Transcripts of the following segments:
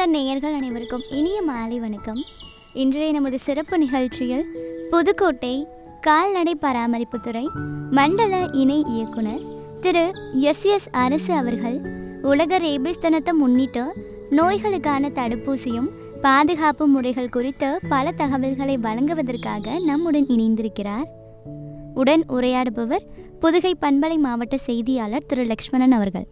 நேயர்கள் அனைவருக்கும் இனிய மாலை வணக்கம் இன்றைய நமது சிறப்பு நிகழ்ச்சியில் புதுக்கோட்டை கால்நடை பராமரிப்புத்துறை மண்டல இணை இயக்குனர் திரு எஸ் எஸ் அரசு அவர்கள் உலக ரேபிஸ் தினத்தை முன்னிட்டு நோய்களுக்கான தடுப்பூசியும் பாதுகாப்பு முறைகள் குறித்து பல தகவல்களை வழங்குவதற்காக நம்முடன் இணைந்திருக்கிறார் உடன் உரையாடுபவர் புதுகை பண்பலை மாவட்ட செய்தியாளர் திரு லக்ஷ்மணன் அவர்கள்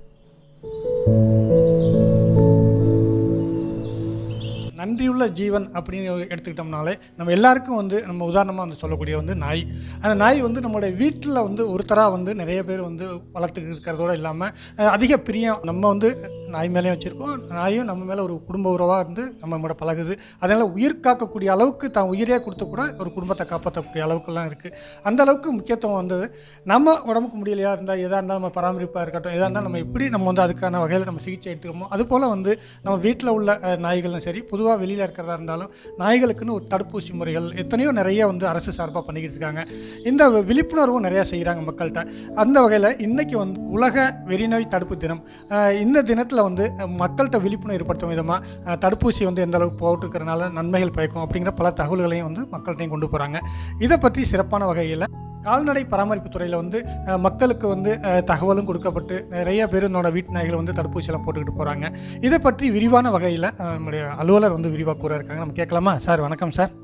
நன்றியுள்ள ஜீவன் அப்படின்னு எடுத்துக்கிட்டோம்னாலே நம்ம எல்லாருக்கும் வந்து நம்ம உதாரணமாக வந்து சொல்லக்கூடிய வந்து நாய் அந்த நாய் வந்து நம்மளுடைய வீட்டில் வந்து ஒருத்தராக வந்து நிறைய பேர் வந்து வளர்த்து இருக்கிறதோட இல்லாமல் அஹ், அதிக பிரியம் நம்ம வந்து நாய் மேலேயும் வச்சுருக்கோம் நாயும் நம்ம மேலே ஒரு குடும்ப உறவாக இருந்து நம்ம கூட பழகுது அதனால் உயிர் காக்கக்கூடிய அளவுக்கு தான் உயிரே கொடுத்து கூட ஒரு குடும்பத்தை காப்பாற்றக்கூடிய அளவுக்குலாம் இருக்குது அந்த அளவுக்கு முக்கியத்துவம் வந்தது நம்ம உடம்புக்கு முடியலையா இருந்தால் எதாக இருந்தாலும் நம்ம பராமரிப்பாக இருக்கட்டும் எதாக இருந்தாலும் நம்ம எப்படி நம்ம வந்து அதுக்கான வகையில் நம்ம சிகிச்சை எடுத்துக்கிறோமோ அதுபோல் வந்து நம்ம வீட்டில் உள்ள அஹ், நாய்களும் சரி பொதுவாக வெளியில் இருக்கிறதா இருந்தாலும் நாய்களுக்குன்னு ஒரு தடுப்பூசி முறைகள் எத்தனையோ நிறைய வந்து அரசு சார்பாக பண்ணிக்கிட்டு இருக்காங்க இந்த விழிப்புணர்வும் நிறையா செய்கிறாங்க மக்கள்கிட்ட அந்த வகையில் இன்றைக்கி வந்து உலக வெறிநோய் தடுப்பு தினம் அஹ், இந்த தினத்தில் வந்து அஹ், மக்கள்கிட்ட விழிப்புணர்வு ஏற்படுத்தும் விதமாக தடுப்பூசி வந்து எந்த அளவுக்கு போட்டுருக்கறனால நன்மைகள் பயக்கும் அப்படிங்கிற பல தகவல்களையும் வந்து மக்கள்கிட்டையும் கொண்டு போகிறாங்க இதை பற்றி சிறப்பான வகையில் கால்நடை பராமரிப்பு துறையில் வந்து அஹ், மக்களுக்கு வந்து அஹ், தகவலும் கொடுக்கப்பட்டு நிறைய பேர் என்னோட வீட்டு நாய்கள் வந்து தடுப்பூசியெல்லாம் போட்டுக்கிட்டு போகிறாங்க இதை பற்றி விரிவான வகையில் நம்முடைய அலுவலர் வந்து விரிவாக கூற இருக்காங்க நம்ம கேட்கலாமா சார் வணக்கம் சார்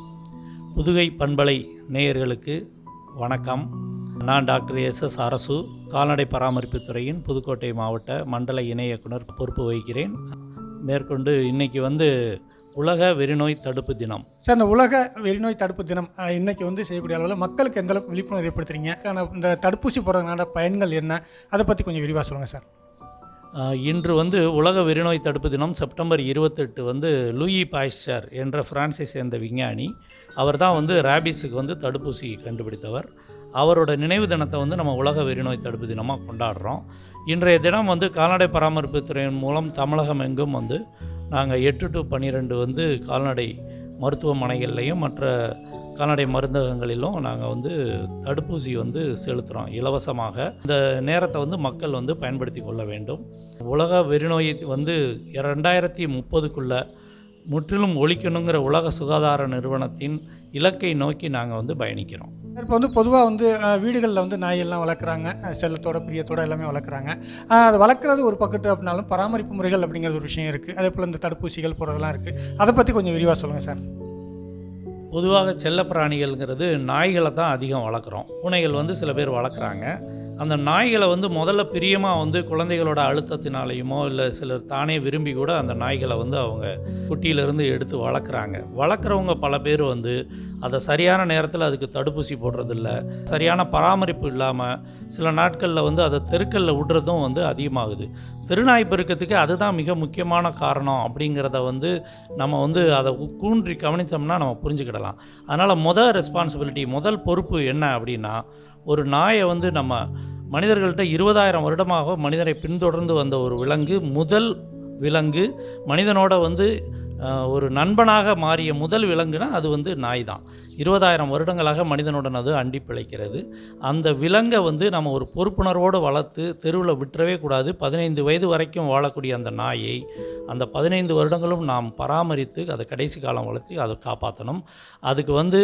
புதுகை பண்பலை நேயர்களுக்கு வணக்கம் நான் டாக்டர் எஸ் எஸ் அரசு கால்நடை பராமரிப்புத் துறையின் புதுக்கோட்டை மாவட்ட மண்டல இணை இயக்குனர் பொறுப்பு வகிக்கிறேன் மேற்கொண்டு இன்னைக்கு வந்து உலக வெறிநோய் தடுப்பு தினம் சார் இந்த உலக வெறிநோய் தடுப்பு தினம் அஹ், இன்னைக்கு வந்து செய்யக்கூடிய அளவில் மக்களுக்கு எந்த அளவுக்கு விழிப்புணர்வு ஏற்படுத்துறீங்க ஆனா, இந்த தடுப்பூசி போடுறதுனால பயன்கள் என்ன அதை பற்றி கொஞ்சம் விரிவாக சொல்லுங்கள் சார் ஆஹ், இன்று வந்து உலக வெறிநோய் தடுப்பு தினம் செப்டம்பர் இருபத்தெட்டு வந்து லூயி பாய்ஸ்டர் என்ற பிரான்ஸை சேர்ந்த விஞ்ஞானி அவர் தான் வந்து ரேபிஸுக்கு வந்து தடுப்பூசி கண்டுபிடித்தவர் அவரோட நினைவு தினத்தை வந்து நம்ம உலக வெறிநோய் தடுப்பு தினமாக கொண்டாடுறோம் இன்றைய தினம் வந்து கால்நடை பராமரிப்புத் துறையின் மூலம் தமிழகம் எங்கும் வந்து நாங்கள் எட்டு டு பன்னிரெண்டு வந்து கால்நடை மருத்துவமனைகள்லையும் மற்ற கால்நடை மருந்தகங்களிலும் நாங்கள் வந்து தடுப்பூசி வந்து செலுத்துகிறோம் இலவசமாக இந்த நேரத்தை வந்து மக்கள் வந்து பயன்படுத்தி கொள்ள வேண்டும் உலக வெறிநோயை வந்து ரெண்டாயிரத்தி முப்பதுக்குள்ளே முற்றிலும் ஒழிக்கணுங்கிற உலக சுகாதார நிறுவனத்தின் இலக்கை நோக்கி நாங்கள் வந்து பயணிக்கிறோம் சார் இப்போ வந்து பொதுவாக வந்து அஹ், வீடுகளில் வந்து நாயெல்லாம் வளர்க்குறாங்க அஹ், செல்லத்தோட பிரியத்தோட எல்லாமே வளர்க்குறாங்க அஹ், அது வளர்க்குறது ஒரு பக்கத்து அப்படின்னாலும் பராமரிப்பு முறைகள் அப்படிங்கிறது ஒரு விஷயம் இருக்குது அதே போல் இந்த தடுப்பூசிகள் போகிறதெல்லாம் இருக்குது அதை பற்றி கொஞ்சம் விரிவாக சொல்லுங்கள் சார் பொதுவாக செல்லப்பிராணிகள்ங்கிறது நாய்களை தான் அதிகம் வளர்க்குறோம் பூனைகள் வந்து சில பேர் வளர்க்குறாங்க அந்த நாய்களை வந்து முதல்ல பிரியமாக வந்து குழந்தைகளோட அழுத்தத்தினாலேயுமோ இல்லை சிலர் தானே விரும்பி கூட அந்த நாய்களை வந்து அவங்க குட்டியிலேருந்து எடுத்து வளர்க்குறாங்க வளர்க்குறவங்க பல பேர் வந்து அதை சரியான நேரத்தில் அதுக்கு தடுப்பூசி போடுறதில்ல சரியான பராமரிப்பு இல்லாமல் சில நாட்களில் வந்து அதை தெருக்களில் விடுறதும் வந்து அதிகமாகுது திருநாய் பெருக்கத்துக்கு அதுதான் மிக முக்கியமான காரணம் அப்படிங்கிறத வந்து நம்ம வந்து அதை உ- கூன்றி கவனித்தோம்னா நம்ம புரிஞ்சுக்கிடலாம் அதனால் முதல் ரெஸ்பான்சிபிலிட்டி முதல் பொறுப்பு என்ன அப்படின்னா ஒரு நாயை வந்து நம்ம மனிதர்கள்ட்ட இருபதாயிரம் வருடமாக மனிதரை பின்தொடர்ந்து வந்த ஒரு விலங்கு முதல் விலங்கு மனிதனோட வந்து அஹ், ஒரு நண்பனாக மாறிய முதல் விலங்குனா அது வந்து நாய் தான் இருபதாயிரம் வருடங்களாக மனிதனுடன் அது அண்டி பிழைக்கிறது அந்த விலங்கை வந்து நம்ம ஒரு பொறுப்புணர்வோடு வளர்த்து தெருவில் விட்டுறவே கூடாது பதினைந்து வயது வரைக்கும் வாழக்கூடிய அந்த நாயை அந்த பதினைந்து வருடங்களும் நாம் பராமரித்து அதை கடைசி காலம் வளர்த்து அதை காப்பாற்றணும் அதுக்கு வந்து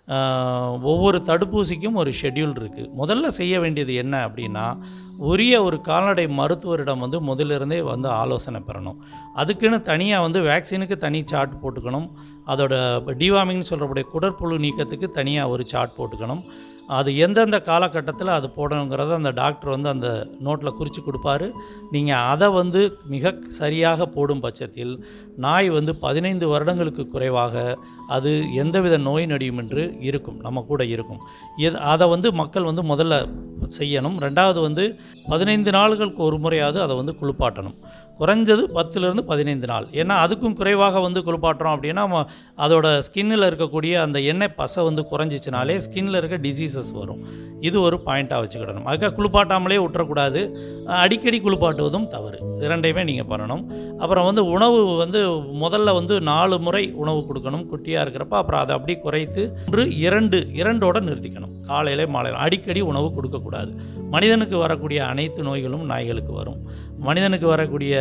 ஆஹ், ஒவ்வொரு தடுப்பூசிக்கும் ஒரு ஷெட்யூல் இருக்குது முதல்ல செய்ய வேண்டியது என்ன அப்படின்னா உரிய ஒரு கால்நடை மருத்துவரிடம் வந்து முதலிருந்தே வந்து ஆலோசனை பெறணும் அதுக்குன்னு தனியாக வந்து வேக்சினுக்கு தனி சார்ட் போட்டுக்கணும் அதோட டிவாமிங்னு சொல்கிறக்கூடிய குடற்புழு நீக்கத்துக்கு தனியாக ஒரு சார்ட் போட்டுக்கணும் அது எந்தெந்த காலகட்டத்தில் அது போடணுங்கிறத அந்த டாக்டர் வந்து அந்த நோட்டில் குறித்து கொடுப்பாரு நீங்கள் அதை வந்து மிக சரியாக போடும் பட்சத்தில் நாய் வந்து பதினைந்து வருடங்களுக்கு குறைவாக அது எந்தவித நோய் நொடியுமின்றி இருக்கும் நம்ம கூட இருக்கும் இது அதை வந்து மக்கள் வந்து முதல்ல செய்யணும் ரெண்டாவது வந்து பதினைந்து நாள்களுக்கு ஒரு முறையாவது அதை வந்து குளிப்பாட்டணும் குறைஞ்சது பத்துலேருந்து பதினைந்து நாள் ஏன்னா அதுக்கும் குறைவாக வந்து குளிப்பாட்டுறோம் அப்படின்னா ம- அதோட ஸ்கின்னில் இருக்கக்கூடிய அந்த எண்ணெய் பசை வந்து குறைஞ்சிச்சினாலே ஸ்கின்னில் இருக்க டிசீசஸ் வரும் இது ஒரு பாயிண்ட்டாக வச்சுக்கிடணும் அதுக்காக குளிப்பாட்டாமலே விட்டுறக்கூடாது அஹ் அடிக்கடி குளிப்பாட்டுவதும் தவறு இரண்டையுமே நீங்கள் பண்ணணும் அப்புறம் வந்து உணவு வந்து முதல்ல வந்து நாலு முறை உணவு கொடுக்கணும் குட்டியாக இருக்கிறப்ப அப்புறம் அதை அப்படியே குறைத்து ஒன்று இரண்டு இரண்டோட நிறுத்திக்கணும் காலையில மாலையில் அடிக்கடி உணவு கொடுக்கக்கூடாது மனிதனுக்கு வரக்கூடிய அனைத்து நோய்களும் நாய்களுக்கு வரும் மனிதனுக்கு வரக்கூடிய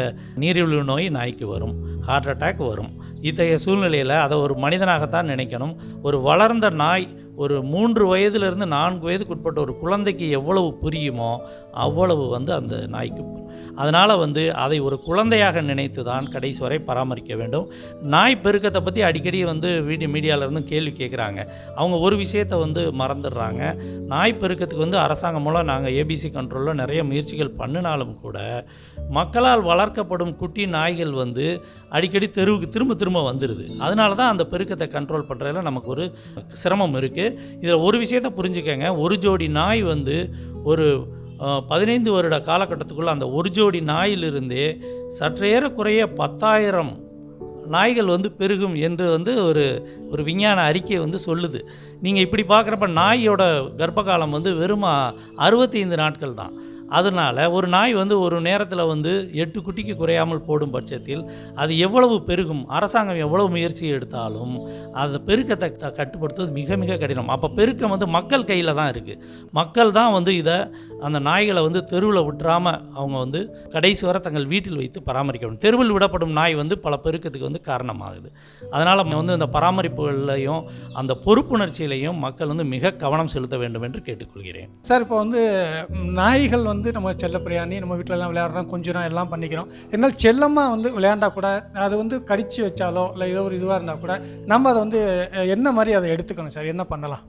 நீரிழிவு நோய் நாய்க்கு வரும் ஹார்ட் அட்டாக் வரும் இத்தகைய சூழ்நிலையில் அதை ஒரு மனிதனாகத்தான் நினைக்கணும் ஒரு வளர்ந்த நாய் ஒரு மூன்று வயதிலிருந்து நான்கு வயதுக்கு உட்பட்ட ஒரு குழந்தைக்கு எவ்வளவு புரியுமோ அவ்வளவு வந்து அந்த நாய்க்கு புரியும். அதனால் வந்து அதை ஒரு குழந்தையாக நினைத்து தான் கடைசி வரை பராமரிக்க வேண்டும் நாய் பெருக்கத்தை பற்றி அடிக்கடி வந்து வீடியோ மீடியாவிலேருந்து கேள்வி கேட்குறாங்க அவங்க ஒரு விஷயத்தை வந்து மறந்துடுறாங்க நாய் பெருக்கத்துக்கு வந்து அரசாங்கம் மூலம் நாங்கள் ஏபிசி கண்ட்ரோலில் நிறைய முயற்சிகள் பண்ணினாலும் கூட மக்களால் வளர்க்கப்படும் குட்டி நாய்கள் வந்து அடிக்கடி தெருவுக்கு திரும்ப திரும்ப வந்துடுது அதனால தான் அந்த பெருக்கத்தை கண்ட்ரோல் பண்ணுறதுல நமக்கு ஒரு சிரமம் இருக்குது இதில் ஒரு விஷயத்தை புரிஞ்சுக்கங்க ஒரு ஜோடி நாய் வந்து ஒரு அஹ், பதினைந்து வருட காலகட்டத்துக்குள்ளே அந்த ஒரு ஜோடி நாயிலிருந்தே சற்றேற குறைய பத்தாயிரம் நாய்கள் வந்து பெருகும் என்று வந்து ஒரு ஒரு விஞ்ஞான அறிக்கை வந்து சொல்லுது நீங்கள் இப்படி பார்க்குறப்ப நாயோட கர்ப்பகாலம் வந்து வெறும் அறுபத்தைந்து நாட்கள் தான் அதனால் ஒரு நாய் வந்து ஒரு நேரத்தில் வந்து எட்டு குட்டிக்கு குறையாமல் போடும் பட்சத்தில் அது எவ்வளவு பெருகும் அரசாங்கம் எவ்வளவு முயற்சி எடுத்தாலும் அந்த பெருக்கத்தை த- கட்டுப்படுத்துவது மிக மிக கடினம் அப்போ பெருக்கம் வந்து மக்கள் கையில் தான் இருக்குது மக்கள் தான் வந்து இதை அந்த நாய்களை வந்து தெருவில் விட்டுறாமல் அவங்க வந்து கடைசி வரை தங்கள் வீட்டில் வைத்து பராமரிக்க வேண்டும் தெருவில் விடப்படும் நாய் வந்து பல பெருக்கத்துக்கு வந்து காரணமாகுது அதனால் வந்து இந்த பராமரிப்புகள்லையும் அந்த பொறுப்புணர்ச்சியிலையும் மக்கள் வந்து மிக கவனம் செலுத்த வேண்டும் என்று கேட்டுக்கொள்கிறேன் சார் இப்போ வந்து ம், நாய்கள் வந்து நம்ம செல்ல பிரியாணி நம்ம வீட்டில எல்லாம் விளையாடுறோம் கொஞ்சம் எல்லாம் பண்ணிக்கிறோம் என்னால் செல்லமாக வந்து விளையாண்டா கூட அது வந்து கடிச்சு வச்சாலோ இல்லை ஏதோ ஒரு இதுவாக இருந்தால் கூட நம்ம அதை வந்து அஹ், என்ன மாதிரி அதை எடுத்துக்கணும் சார் என்ன பண்ணலாம்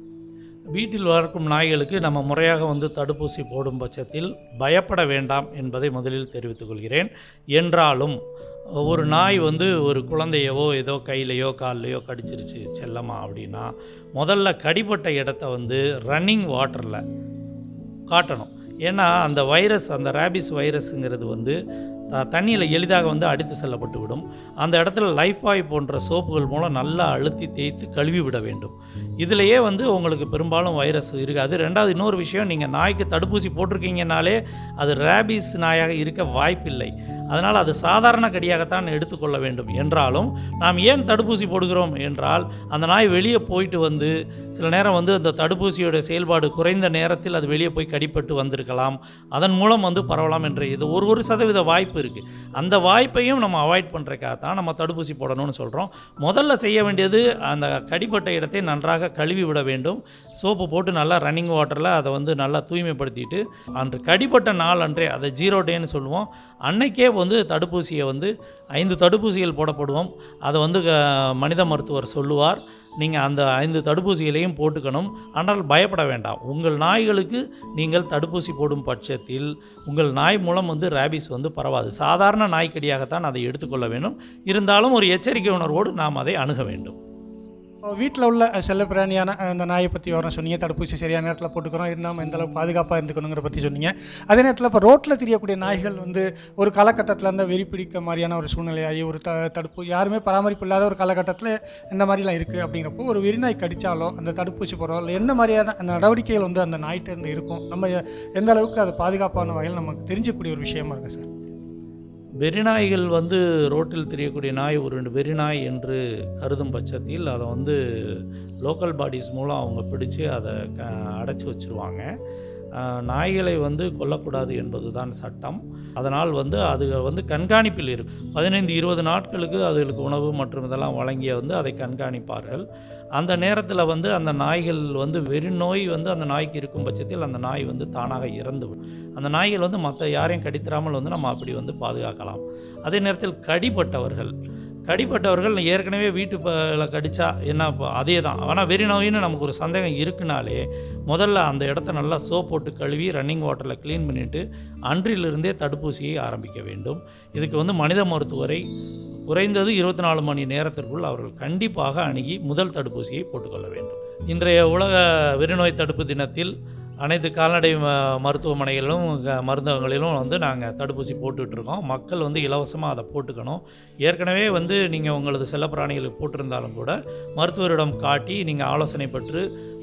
வீட்டில் வளர்க்கும் நாய்களுக்கு நம்ம முறையாக வந்து தடுப்பூசி போடும் பட்சத்தில் பயப்பட வேண்டாம் என்பதை முதலில் தெரிவித்துக் கொள்கிறேன் என்றாலும் ஒரு நாய் வந்து ஒரு குழந்தையவோ ஏதோ கையிலையோ கால்லையோ கடிச்சிருச்சு செல்லமா அப்படின்னா முதல்ல கடிப்பட்ட இடத்த வந்து ரன்னிங் வாட்டரில் காட்டணும் ஏன்னா அந்த வைரஸ் அந்த ரேபிஸ் வைரஸுங்கிறது வந்து தண்ணியில் எளிதாக வந்து அடித்து செல்லப்பட்டு விடும் அந்த இடத்துல லைஃப் பாய் போன்ற சோப்புகள் மூலம் நல்லா அழுத்தி தேய்த்து கழுவி விட வேண்டும் இதிலேயே வந்து உங்களுக்கு பெரும்பாலும் வைரஸ் இருக்காது ரெண்டாவது இன்னொரு விஷயம் நீங்கள் நாய்க்கு தடுப்பூசி போட்டிருக்கீங்கனாலே அது ரேபிஸ் நாயாக இருக்க வாய்ப்பில்லை அதனால் அது சாதாரண கடியாகத்தான் எடுத்துக்கொள்ள வேண்டும் என்றாலும் நாம் ஏன் தடுப்பூசி போடுகிறோம் என்றால் அந்த நாய் வெளியே போயிட்டு வந்து சில நேரம் வந்து அந்த தடுப்பூசியோட செயல்பாடு குறைந்த நேரத்தில் அது வெளியே போய் கடிப்பட்டு வந்திருக்கலாம் அதன் மூலம் வந்து பரவலாம் என்ற இது ஒரு ஒரு சதவீத வாய்ப்பு இருக்குது அந்த வாய்ப்பையும் நம்ம அவாய்ட் பண்ணுறதுக்காக தான் நம்ம தடுப்பூசி போடணும்னு சொல்கிறோம் முதல்ல செய்ய வேண்டியது அந்த கடிப்பட்ட இடத்தை நன்றாக கழுவி விட வேண்டும் சோப்பு போட்டு நல்லா ரன்னிங் வாட்டரில் அதை வந்து நல்லா தூய்மைப்படுத்திட்டு அன்று கடிப்பட்ட நாள் அன்றே அதை ஜீரோ டேன்னு சொல்லுவோம் அன்னைக்கே வந்து தடுப்பூசியை வந்து ஐந்து தடுப்பூசிகள் போடப்படுவோம் அதை வந்து அஹ், மனித மருத்துவர் சொல்லுவார் நீங்கள் அந்த ஐந்து தடுப்பூசிகளையும் போட்டுக்கணும் ஆனால் பயப்பட வேண்டாம் உங்கள் நாய்களுக்கு நீங்கள் தடுப்பூசி போடும் பட்சத்தில் உங்கள் நாய் மூலம் வந்து ரேபிஸ் வந்து பரவாது சாதாரண நாய்க்கடியாகத்தான் அதை எடுத்துக்கொள்ள வேண்டும் இருந்தாலும் ஒரு எச்சரிக்கை உணர்வோடு நாம் அதை அணுக வேண்டும் வீட்டில் உள்ள செல்ல பிராணியான அஹ், இந்த நாயை பற்றி வரோம் சொன்னீங்க தடுப்பூசி சரியான நேரத்தில் போட்டுக்கிறோம் இருந்தாமல் எந்த அளவுக்கு பாதுகாப்பாக இருந்துக்கணுங்கிற பற்றி சொன்னீங்க அதே நேரத்தில் இப்போ ரோட்டில் தெரியக்கூடிய நாய்கள் வந்து ஒரு காலகட்டத்தில் இருந்த வெறி பிடிக்க மாதிரியான ஒரு சூழ்நிலையாகி ஒரு த தடுப்பு யாருமே பராமரிப்பு இல்லாத ஒரு காலகட்டத்தில் இந்த மாதிரிலாம் இருக்குது அப்படிங்கிறப்போ ஒரு வெறிநாய் கடித்தாலோ அந்த தடுப்பூசி போடுறோம் இல்லை என்ன மாதிரியான நடவடிக்கைகள் வந்து அந்த நாய்கிட்ட இருந்து இருக்கும் நம்ம எந்த அளவுக்கு அது பாதுகாப்பான வகையில் நமக்கு தெரிஞ்சக்கூடிய ஒரு விஷயமா இருக்குது சார் வெறிநாய்கள் வந்து ரோட்டில் தெரியக்கூடிய நாய் ஒரு வெறிநாய் என்று கருதும் பட்சத்தில் அதை வந்து லோக்கல் பாடிஸ் மூலம் அவங்க பிடிச்சு அதை க அடைச்சி வச்சுருவாங்க அஹ், நாய்களை வந்து கொல்லக்கூடாது என்பது தான் சட்டம் அதனால் வந்து அது வந்து கண்காணிப்பில் இருக்கும் பதினைந்து இருபது நாட்களுக்கு அதுகளுக்கு உணவு மற்றும் இதெல்லாம் வழங்கிய வந்து அதை கண்காணிப்பார்கள் அந்த நேரத்தில் வந்து அந்த நாய்கள் வந்து வெறி நோய் வந்து அந்த நாய்க்கு இருக்கும் பட்சத்தில் அந்த நாய் வந்து தானாக இறந்து விடும் அந்த நாய்கள் வந்து மற்ற யாரையும் கடித்திராமல் வந்து நம்ம அப்படி வந்து பாதுகாக்கலாம் அதே நேரத்தில் கடிப்பட்டவர்கள் கடிப்பட்டவர்கள் ஏற்கனவே வீட்டு ப- கடிச்சா என்ன இப்போ அதே தான் ஆனால் வெறி நோயின்னு நமக்கு ஒரு சந்தேகம் இருக்குனாலே முதல்ல அந்த இடத்த நல்லா சோப் போட்டு கழுவி ரன்னிங் வாட்டரில் க்ளீன் பண்ணிவிட்டு அன்றிலிருந்தே தடுப்பூசியை ஆரம்பிக்க வேண்டும் இதுக்கு வந்து மனித மருத்துவரை குறைந்தது இருபத்தி நாலு மணி நேரத்திற்குள் அவர்கள் கண்டிப்பாக அணுகி முதல் தடுப்பூசியை போட்டுக்கொள்ள வேண்டும் இன்றைய உலக வெறிநோய் தடுப்பு தினத்தில் அனைத்து கால்நடை ம- மருத்துவமனைகளிலும் க- மருந்தகங்களிலும் வந்து நாங்கள் தடுப்பூசி போட்டுட்ருக்கோம் மக்கள் வந்து இலவசமாக அதை போட்டுக்கணும் ஏற்கனவே வந்து நீங்கள் உங்களது செல்லப்பிராணிகளுக்கு போட்டிருந்தாலும் கூட மருத்துவரிடம் காட்டி நீங்கள் ஆலோசனை பெற்று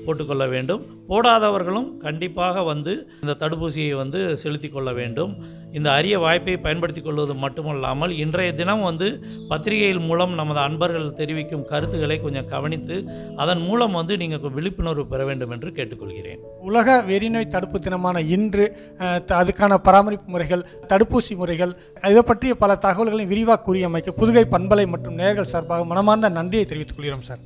போட்டுக்கொள்ள வேண்டும் போடாதவர்களும் கண்டிப்பாக வந்து இந்த தடுப்பூசியை வந்து செலுத்தி கொள்ள வேண்டும் இந்த அரிய வாய்ப்பை பயன்படுத்தி கொள்வது மட்டுமல்லாமல் இன்றைய தினம் வந்து பத்திரிகைகள் மூலம் நமது அன்பர்கள் தெரிவிக்கும் கருத்துக்களை கொஞ்சம் கவனித்து அதன் மூலம் வந்து நீங்கள் விழிப்புணர்வு பெற வேண்டும் என்று கேட்டுக்கொள்கிறேன் உலக வெறிநோய் தடுப்பு தினமான இன்று அஹ், த- அதுக்கான பராமரிப்பு முறைகள் தடுப்பூசி முறைகள் இதை பற்றிய பல தகவல்களை விரிவாக கூறியமைக்க புதுகை பண்பலை மற்றும் நேர்கள் சார்பாக மனமார்ந்த நன்றியை தெரிவித்துக் கொள்கிறோம் சார்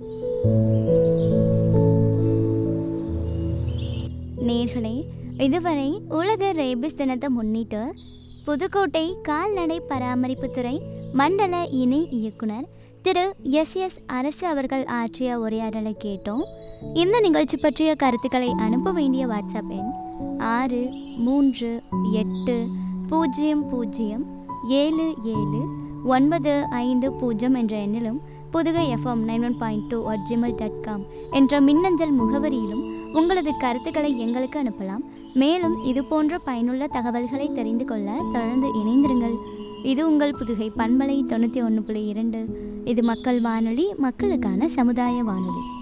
நேர்களே இதுவரை உலக ரேபிஸ் தினத்தை முன்னிட்டு புதுக்கோட்டை கால்நடை பராமரிப்புத்துறை மண்டல இணை இயக்குனர் திரு எஸ் எஸ் அரசு அவர்கள் ஆற்றிய உரையாடலை கேட்டோம் இந்த நிகழ்ச்சி பற்றிய கருத்துக்களை அனுப்ப வேண்டிய வாட்ஸ்அப் எண் ஆறு மூன்று எட்டு பூஜ்ஜியம் பூஜ்ஜியம் ஏழு ஏழு ஒன்பது ஐந்து பூஜ்ஜியம் என்ற எண்ணிலும் Pudugai FM nine one point two at Gmail dot com என்ற மின்னஞ்சல் முகவரியிலும் உங்களது கருத்துக்களை எங்களுக்கு அனுப்பலாம் மேலும் இது போன்ற பயனுள்ள தகவல்களை தெரிந்து கொள்ள தொடர்ந்து இணைந்திருங்கள் இது உங்கள் புதுகை பண்பலை தொண்ணூற்றி ஒன்று புள்ளி இரண்டு இது மக்கள் வானொலி மக்களுக்கான சமுதாய வானொலி